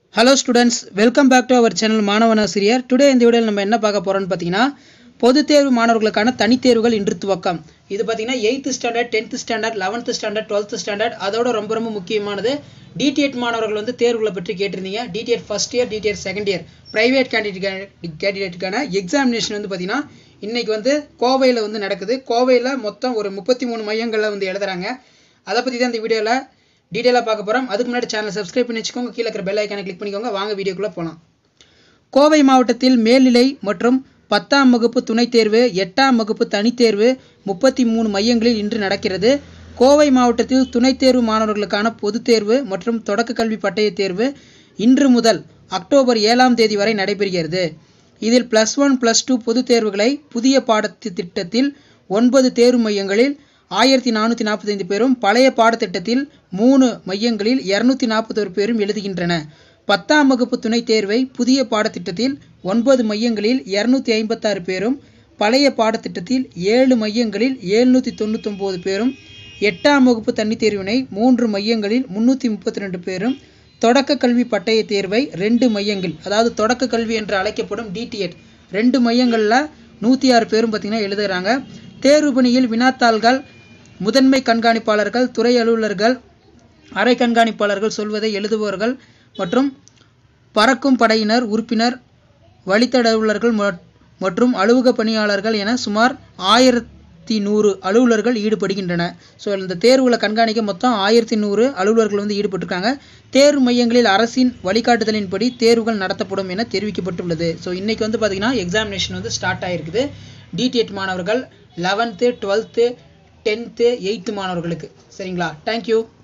hello students welcome back to our channel மாணவன் ஆசிரியர் today இந்த வீடியோவில் நம்ம என்ன பார்க்க போகிறோம்னு பார்த்தீங்கன்னா பொதுத் தேர்வு மாணவர்களுக்கான தனித்தேர்வுகள் இன்று துவக்கம் இது பார்த்தீங்கன்னா eighth standard tenth standard eleventh standard twelfth standard அதோட ரொம்ப ரொம்ப முக்கியமானது டிடிஎட் மாணவர்கள் வந்து தேர்வுகளை பற்றி கேட்டிருந்தீங்க DTEd first year DTEd second year private candidate கேண்டிடேட்டுக்கான எக்ஸாமினேஷன் வந்து பார்த்தீங்கன்னா இன்னைக்கு வந்து கோவையில் வந்து நடக்குது கோவையில் மொத்தம் ஒரு முப்பத்தி மூணு மையங்களில் வந்து எழுதுறாங்க அதை பற்றி தான் இந்த வீடியோவில் டீட்டெயிலாக பார்க்க போகிறோம் அதுக்கு முன்னாடி சேனல் சப்ஸ்கிரைப் பண்ணி வச்சுக்கோங்க கீழே இருக்கிற பெல் ஐக்கானை கிளிக் பண்ணிக்கோங்க வாங்க வீடியோக்குள்ளே போகலாம் கோவை மாவட்டத்தில் மேல்நிலை மற்றும் பத்தாம் வகுப்பு துணைத் தேர்வு எட்டாம் வகுப்பு தனித்தேர்வு முப்பத்தி மூணு மையங்களில் இன்று நடக்கிறது கோவை மாவட்டத்தில் துணைத் தேர்வு மாணவர்களுக்கான பொதுத் தேர்வு மற்றும் தொடக்க கல்வி பட்டய தேர்வு இன்று முதல் அக்டோபர் ஏழாம் தேதி வரை நடைபெறுகிறது இதில் ப்ளஸ் ஒன் ப்ளஸ் டூ பொதுத் தேர்வுகளை புதிய பாடத்திட்டத்தில் ஒன்பது தேர்வு மையங்களில் ஆயிரத்தி நானூற்றி நாற்பத்தைந்து பேரும் பழைய பாடத்திட்டத்தில் மூணு மையங்களில் இரநூத்தி நாற்பத்தோரு பேரும் எழுதுகின்றன பத்தாம் வகுப்பு துணைத் தேர்வை புதிய பாடத்திட்டத்தில் ஒன்பது மையங்களில் இரநூத்தி ஐம்பத்தாறு பேரும் பழைய பாடத்திட்டத்தில் ஏழு மையங்களில் எழுநூற்றி தொண்ணூத்தொம்பது பேரும் எட்டாம் வகுப்பு தனித் தேர்வினை மூன்று மையங்களில் முன்னூற்றி முப்பத்தி ரெண்டு பேரும் தொடக்க கல்வி பட்டய தேர்வை ரெண்டு மையங்கள் அதாவது தொடக்க கல்வி என்று அழைக்கப்படும் டிடிஎட் ரெண்டு மையங்களில் நூற்றி ஆறு பேரும் பார்த்திங்கன்னா எழுதுகிறாங்க தேர்வு பணியில் வினாத்தாள்கள் முதன்மை கண்காணிப்பாளர்கள் துறை அலுவலர்கள் அரை கண்காணிப்பாளர்கள் சொல்வதை எழுதுபவர்கள் மற்றும் பறக்கும் படையினர் உறுப்பினர் வழித்தடவுளர்கள் மற்றும் அலுவலக பணியாளர்கள் என சுமார் ஆயிரத்தி நூறு அலுவலர்கள் ஈடுபடுகின்றன ஸோ இந்த தேர்வுகளை கண்காணிக்க மொத்தம் ஆயிரத்தி நூறு அலுவலர்கள் வந்து ஈடுபட்டிருக்காங்க தேர்வு மையங்களில் அரசின் வழிகாட்டுதலின்படி தேர்வுகள் நடத்தப்படும் என தெரிவிக்கப்பட்டுள்ளது ஸோ இன்னைக்கு வந்து பார்த்தீங்கன்னா எக்ஸாமினேஷன் வந்து ஸ்டார்ட் ஆகிருக்குது டிடிஎட் மாணவர்கள் லெவன்த்து டுவெல்த்து டென்த்து எயித்து மாணவர்களுக்கு சரிங்களா தேங்க்யூ